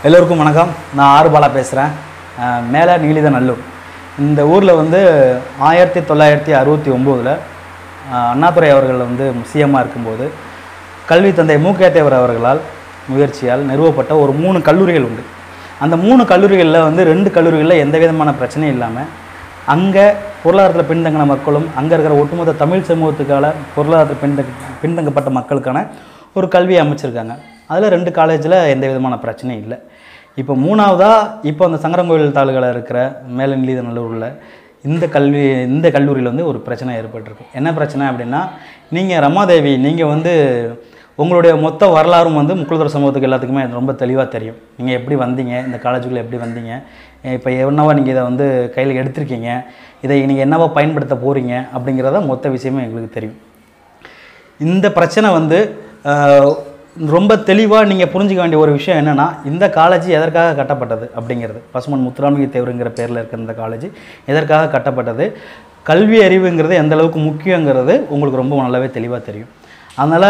எல்லோருக்கும் வணக்கம் நான் ஆறு பாலா பேசுகிறேன் மேலே நீலிதநல்லூர் இந்த ஊரில் வந்து ஆயிரத்தி தொள்ளாயிரத்தி அறுபத்தி ஒம்போதில் அண்ணாதுரை அவர்கள் வந்து சிஎம்மாக இருக்கும்போது கல்வி தந்தை மூக்கேத்தேவர் அவர்களால் முயற்சியால் நிறுவப்பட்ட ஒரு மூணு கல்லூரிகள் உண்டு அந்த மூணு கல்லூரிகளில் வந்து ரெண்டு கல்லூரிகளில் எந்த விதமான பிரச்சனையும் இல்லாமல் அங்கே பொருளாதாரத்தில் பின்தங்கின மக்களும் அங்கே இருக்கிற ஒட்டுமொத்த தமிழ் சமூகத்துக்கான பொருளாதாரத்தில் பின்தங்க பின்தங்கப்பட்ட மக்களுக்கான ஒரு கல்வியை அமைச்சிருக்காங்க அதில் ரெண்டு காலேஜில் எந்த விதமான பிரச்சனையும் இல்லை இப்போ மூணாவதாக இப்போ அந்த சங்கரங்கோவில் தாலுகாவில் இருக்கிற மேலநிலைநல்லூரில் இந்த கல்வி இந்த கல்லூரியில் வந்து ஒரு பிரச்சனை ஏற்பட்டிருக்கு என்ன பிரச்சனை அப்படின்னா நீங்கள் ரமாதேவி நீங்கள் வந்து உங்களுடைய மொத்த வரலாறும் வந்து முக்குளத்தூர் சமூகத்துக்கு எல்லாத்துக்குமே ரொம்ப தெளிவாக தெரியும் நீங்கள் எப்படி வந்தீங்க இந்த காலேஜுக்குள்ளே எப்படி வந்தீங்க இப்போ என்னவா நீங்கள் இதை வந்து கையில் எடுத்திருக்கீங்க இதை நீங்கள் என்னவா பயன்படுத்த போகிறீங்க அப்படிங்கிறத மொத்த விஷயமே எங்களுக்கு தெரியும் இந்த பிரச்சனை வந்து ஆஹ், ரொம்ப தெளிவாக நீங்கள் புரிஞ்சுக்க வேண்டிய ஒரு விஷயம் என்னென்னா இந்த காலேஜ் எதற்காக கட்டப்பட்டது அப்படிங்கிறது பசுமன் முத்துராமலிங்க தேவருங்கிற பேரில் இருக்கிற இந்த காலேஜ் எதற்காக கட்டப்பட்டது கல்வி அறிவுங்கிறது எந்த அளவுக்கு முக்கியங்கிறது உங்களுக்கு ரொம்ப நல்லாவே தெளிவாக தெரியும் அதனால்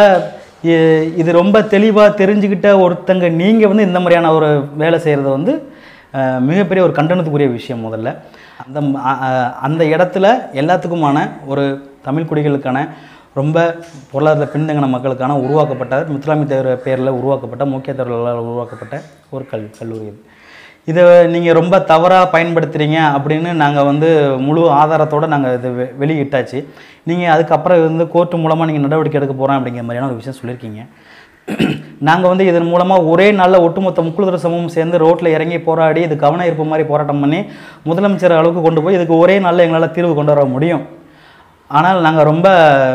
இது ரொம்ப தெளிவாக தெரிஞ்சுக்கிட்ட ஒருத்தங்க நீங்கள் வந்து இந்த மாதிரியான ஒரு வேலை செய்கிறது வந்து ஆஹ், மிகப்பெரிய ஒரு கண்டனத்துக்குரிய விஷயம் முதல்ல அந்த ம- அ- அ- அந்த இடத்துல எல்லாத்துக்குமான ஒரு தமிழ் குடிகளுக்கான ரொம்ப பொருளாதார பின்தங்கின மக்களுக்கான உருவாக்கப்பட்ட முத்துராமி தேவர் பேரில் உருவாக்கப்பட்ட முக்கிய தேவர்களால் உருவாக்கப்பட்ட ஒரு கல்வி கல்லூரி இது இதை நீங்கள் ரொம்ப தவறாக பயன்படுத்துகிறீங்க அப்படின்னு நாங்கள் வந்து முழு ஆதாரத்தோடு நாங்கள் இது வெ- வெளியிட்டாச்சு நீங்கள் அதுக்கப்புறம் வந்து கோர்ட்டு மூலமாக நீங்கள் நடவடிக்கை எடுக்க போகிறோம் அப்படிங்கிற மாதிரியான ஒரு விஷயம் சொல்லியிருக்கீங்க நாங்கள் வந்து இதன் மூலமாக ஒரே நாளில் ஒட்டுமொத்த முக்குழுதர சமூகம் சேர்ந்து ரோட்டில் இறங்கி போராடி இது கவன ஈர்ப்பு மாதிரி போராட்டம் பண்ணி முதலமைச்சர் அளவுக்கு கொண்டு போய் இதுக்கு ஒரே நாளில் எங்களால் தீர்வு கொண்டு வர முடியும் ஆனால் நாங்கள் ரொம்ப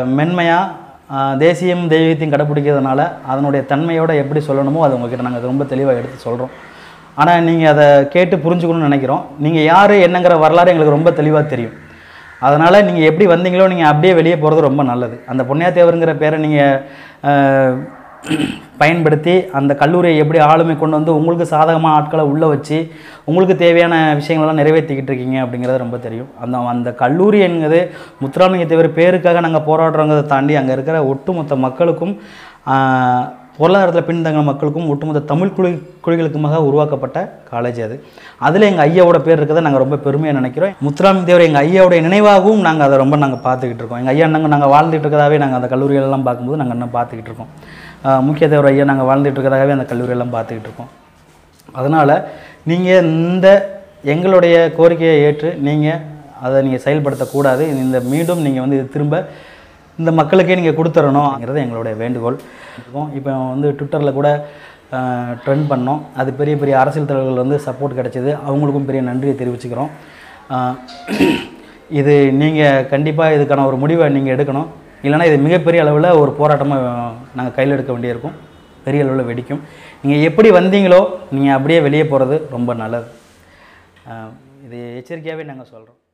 மென்மையாக தேசியம் தெய்வத்தையும் கடைப்பிடிக்கிறதுனால அதனுடைய தன்மையோட எப்படி சொல்லணுமோ அது உங்ககிட்ட நாங்கள் ரொம்ப தெளிவாக எடுத்து சொல்கிறோம் ஆனால் நீங்கள் அதை கேட்டு புரிஞ்சுக்கணும்னு நினைக்கிறோம் நீங்கள் யார் என்னங்கிற வரலாறு எங்களுக்கு ரொம்ப தெளிவாக தெரியும் அதனால் நீங்கள் எப்படி வந்தீங்களோ நீங்கள் அப்படியே வெளியே போகிறது ரொம்ப நல்லது அந்த பொன்னியாத்தேவருங்கிற பேரை நீங்கள் பயன்படுத்தி அந்த கல்லூரியை எப்படி ஆளுமை கொண்டு வந்து உங்களுக்கு சாதகமான ஆட்களை உள்ளே வச்சு உங்களுக்கு தேவையான விஷயங்களெல்லாம் நிறைவேற்றிக்கிட்டு இருக்கீங்க அப்படிங்கிறது ரொம்ப தெரியும் அந்த அந்த கல்லூரி என்கிறது முத்துராமலிங்க தேவர் பேருக்காக நாங்கள் போராடுறோங்கிறத தாண்டி அங்கே இருக்கிற ஒட்டுமொத்த மக்களுக்கும் ஆஹ், பொருளாதாரத்தில் பின்தங்கின மக்களுக்கும் ஒட்டுமொத்த தமிழ் குழி குழிகளுக்குமாக உருவாக்கப்பட்ட காலேஜ் அது அதில் எங்கள் ஐயாவோட பேர் இருக்கிறத நாங்கள் ரொம்ப பெருமையாக நினைக்கிறோம் முத்துராம தேவர் எங்கள் ஐயாவுடைய நினைவாகவும் நாங்கள் அதை ரொம்ப நாங்கள் பார்த்துக்கிட்டு இருக்கோம் எங்கள் ஐயா நாங்கள் நாங்கள் வாழ்ந்துட்டு இருக்கதாவே நாங்கள் அந்த கல்லூரிகளெல்லாம் பார்க்கும்போது நாங்கள் இன்னும் பார்த்துக்கிட்டு இருக்கோம் ஆஹ் முக்கிய தேவர் ஐயா நாங்கள் வாழ்ந்துட்டு இருக்கதாகவே அந்த கல்லூரியெல்லாம் பார்த்துக்கிட்டு இருக்கோம் அதனால் நீங்கள் இந்த எங்களுடைய கோரிக்கையை ஏற்று நீங்கள் அதை நீங்கள் செயல்படுத்தக்கூடாது இந்த மீண்டும் நீங்கள் வந்து இது திரும்ப இந்த மக்களுக்கே நீங்கள் கொடுத்துடணுங்கிறது எங்களுடைய வேண்டுகோள் இருக்கும் இப்போ வந்து ட்விட்டரில் கூட ட்ரெண்ட் பண்ணோம் அது பெரிய பெரிய அரசியல் தலைவர்கள் வந்து சப்போர்ட் கிடைச்சிது அவங்களுக்கும் பெரிய நன்றியை தெரிவிச்சுக்கிறோம் ஆஹ் இது நீங்கள் கண்டிப்பாக இதுக்கான ஒரு முடிவை நீங்கள் எடுக்கணும் இல்லைன்னா இது மிகப்பெரிய அளவில் ஒரு போராட்டமாக நாங்கள் கையில் எடுக்க வேண்டியிருக்கும் பெரிய அளவில் வெடிக்கும் நீங்கள் எப்படி வந்தீங்களோ நீங்கள் அப்படியே வெளியே போகிறது ரொம்ப நல்லது ஆஹ் இது எச்சரிக்கையாகவே நாங்கள் சொல்கிறோம்